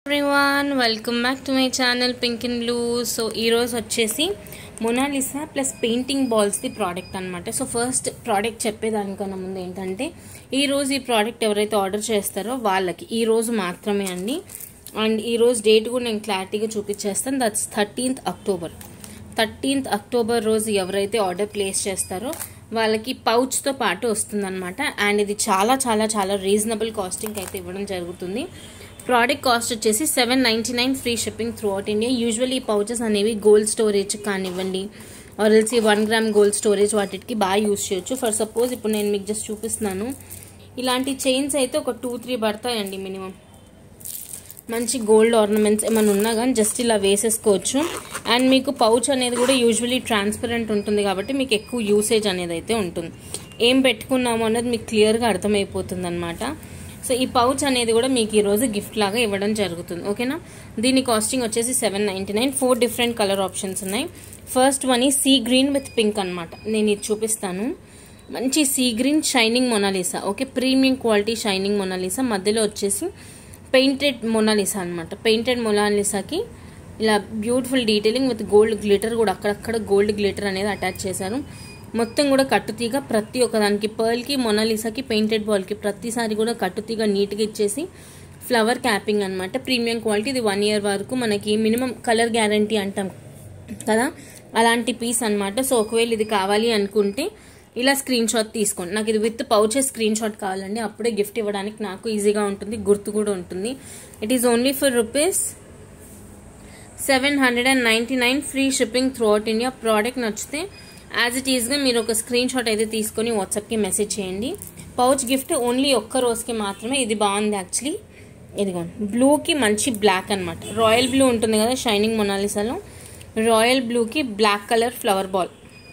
everyone welcome back to my channel pink and blue so ఈరోజు వచ్చేసి Monalisa plus painting బాల్స్ది product అనమాట so first product చెప్పేదానికన్నా ముందు ఏంటంటే ఈ రోజు ఈ ప్రోడక్ట్ ఎవరైతే ఆర్డర్ చేస్తారో వాళ్ళకి ఈ రోజు మాత్రమే అండి అండ్ ఈ రోజు డేట్ కూడా నేను క్లారిటీగా చూపించేస్తాను that's thirteenth October thirteenth October రోజు ఎవరైతే ఆర్డర్ ప్లేస్ చేస్తారో వాళ్ళకి పౌచ్తో పాటు వస్తుందన్నమాట అండ్ ఇది చాలా చాలా చాలా రీజనబుల్ కాస్టింగ్ అయితే ఇవ్వడం జరుగుతుంది ప్రోడక్ట్ కాస్ట్ వచ్చేసి seven ninety nine free shipping throughout India usually pouches అనేవి గోల్డ్ స్టోరేజ్ కానివ్వండి RLC one gram gold storage వాటికి బాగా యూస్ చేయొచ్చు ఫర్ సపోజ్ ఇప్పుడు నేను మీకు జస్ట్ చూపిస్తున్నాను ఇలాంటి చైన్స్ అయితే ఒక టూ త్రీ పడతాయండి మినిమం మంచి గోల్డ్ ఆర్నమెంట్స్ ఏమైనా ఉన్నా కానీ జస్ట్ ఇలా వేసేసుకోవచ్చు అండ్ మీకు పౌచ్ అనేది కూడా యూజువలీ ట్రాన్స్పరెంట్ ఉంటుంది కాబట్టి మీకు ఎక్కువ యూసేజ్ అనేది అయితే ఉంటుంది ఏం పెట్టుకున్నాము అన్నది మీకు క్లియర్గా అర్థమైపోతుంది అనమాట సో ఈ పౌచ్ అనేది కూడా మీకు ఈరోజు గిఫ్ట్ లాగా ఇవ్వడం జరుగుతుంది ఓకేనా దీని కాస్టింగ్ వచ్చేసి seven ninety nine four different colour options ఉన్నాయి ఫస్ట్ వన్ ఈ సీ గ్రీన్ విత్ పింక్ అనమాట నేను ఇది చూపిస్తాను మంచి sea green shining Monalisa okay premium quality shining Monalisa మధ్యలో వచ్చేసి పెయింటెడ్ మొనాలిసా అనమాట పెయింటెడ్ మొనాలిసాకి ఇలా beautiful detailing with gold glitter కూడా అక్కడక్కడ గోల్డ్ గ్లిటర్ అనేది అటాచ్ చేశారు మొత్తం కూడా కట్టుతీగ ప్రతి ఒక్కదానికి పర్ల్కి మొనాలిసాకి పెయింటెడ్ బాల్కి ప్రతిసారి కూడా కట్టుతీగ నీట్గా ఇచ్చేసి ఫ్లవర్ క్యాపింగ్ అనమాట ప్రీమియం క్వాలిటీ ఇది వన్ ఇయర్ వరకు మనకి మినిమం కలర్ గ్యారంటీ అంటాం కదా అలాంటి పీస్ అనమాట సో ఒకవేళ ఇది కావాలి అనుకుంటే ఇలా స్క్రీన్ షాట్ తీసుకోండి నాకు ఇది విత్ పౌచెస్ స్క్రీన్ షాట్ కావాలండి అప్పుడే గిఫ్ట్ ఇవ్వడానికి నాకు ఈజీగా ఉంటుంది గుర్తు కూడా ఉంటుంది it is only for rupees seven hundred and ninety nine free shipping throughout India product నచ్చితే యాజ్ ఇట్ ఈస్గా మీరు ఒక స్క్రీన్ షాట్ అయితే తీసుకొని వాట్సాప్కి మెసేజ్ చేయండి పౌచ్ గిఫ్ట్ ఓన్లీ ఒక్క రోజుకి మాత్రమే ఇది బాగుంది యాక్చువల్లీ ఇదిగోండి బ్లూకి మంచి బ్లాక్ అనమాట రాయల్ బ్లూ ఉంటుంది కదా షైనింగ్ మొనాలిసాలో రాయల్ బ్లూకి బ్లాక్ కలర్ ఫ్లవర్ బాల్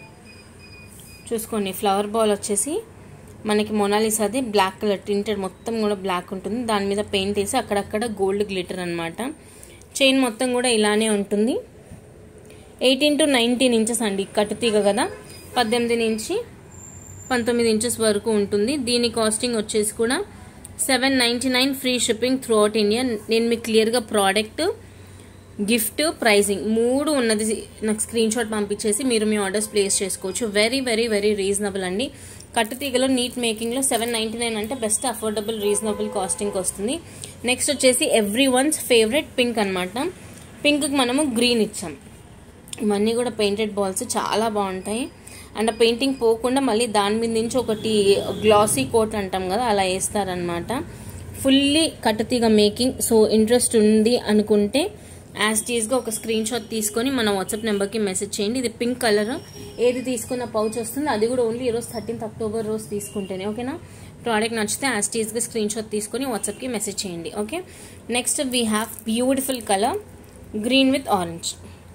చూసుకోండి ఫ్లవర్ బాల్ వచ్చేసి మనకి మొనాలిసాది బ్లాక్ కలర్ టింటెడ్ మొత్తం కూడా బ్లాక్ ఉంటుంది దాని మీద పెయింట్ వేసి అక్కడక్కడ గోల్డ్ గ్లిటర్ అనమాట చైన్ మొత్తం కూడా ఇలానే ఉంటుంది ఎయిటీన్ టు నైన్టీన్ ఇంచెస్ అండి కట్టుతీగ కదా పద్దెనిమిది నుంచి పంతొమ్మిది ఇంచెస్ వరకు ఉంటుంది దీని కాస్టింగ్ వచ్చేసి కూడా seven ninety nine free shipping throughout India నేను మీకు క్లియర్గా ప్రోడక్ట్ గిఫ్ట్ ప్రైజింగ్ మూడు ఉన్నది నాకు స్క్రీన్ షాట్ పంపించేసి మీరు మీ ఆర్డర్స్ ప్లేస్ చేసుకోవచ్చు వెరీ వెరీ వెరీ రీజనబుల్ అండి కట్టుతీగలో నీట్ మేకింగ్లో సెవెన్ నైంటీ నైన్ అంటే బెస్ట్ అఫోర్డబుల్ రీజనబుల్ కాస్టింగ్ వస్తుంది నెక్స్ట్ వచ్చేసి ఎవ్రీ వన్స్ ఫేవరెట్ పింక్ అనమాట పింక్కి మనము గ్రీన్ ఇచ్చాం ఇవన్నీ కూడా పెయింటెడ్ బాల్స్ చాలా బాగుంటాయి అండ్ ఆ పెయింటింగ్ పోకుండా మళ్ళీ దాని మీద నుంచి ఒకటి గ్లాసీ కోట్ అంటాం కదా అలా వేస్తారనమాట ఫుల్లీ కట్టుతీగ మేకింగ్ సో ఇంట్రెస్ట్ ఉంది అనుకుంటే యాజ్ టీజ్గా ఒక స్క్రీన్ షాట్ తీసుకొని మన వాట్సాప్ నెంబర్కి మెసేజ్ చేయండి ఇది పింక్ కలర్ ఏది తీసుకున్న పౌచ్ వస్తుంది అది కూడా ఓన్లీ ఈరోజు థర్టీన్త్ అక్టోబర్ రోజు తీసుకుంటేనే ఓకేనా ప్రోడక్ట్ నచ్చితే యాజ్ టీజ్గా స్క్రీన్ షాట్ తీసుకొని వాట్సాప్కి మెసేజ్ చేయండి okay next we have beautiful colour green with orange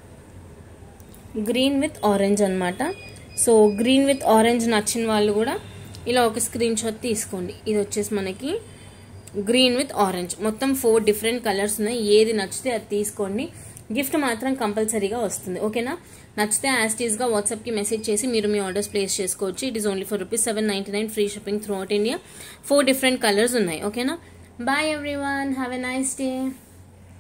green with orange అనమాట సో గ్రీన్ విత్ ఆరెంజ్ నచ్చిన వాళ్ళు కూడా ఇలా ఒక స్క్రీన్ షాట్ తీసుకోండి ఇది వచ్చేసి మనకి గ్రీన్ విత్ ఆరెంజ్ మొత్తం ఫోర్ డిఫరెంట్ కలర్స్ ఉన్నాయి ఏది నచ్చితే అది తీసుకోండి గిఫ్ట్ మాత్రం కంపల్సరీగా వస్తుంది ఓకేనా నచ్చితే యాస్టీస్గా వాట్సాప్కి మెసేజ్ చేసి మీరు మీ ఆర్డర్స్ ప్లేస్ చేసుకోవచ్చు it is only for rupees seven ninety nine free shipping throughout India four different colours ఉన్నాయి ఓకేనా bye everyone have a nice day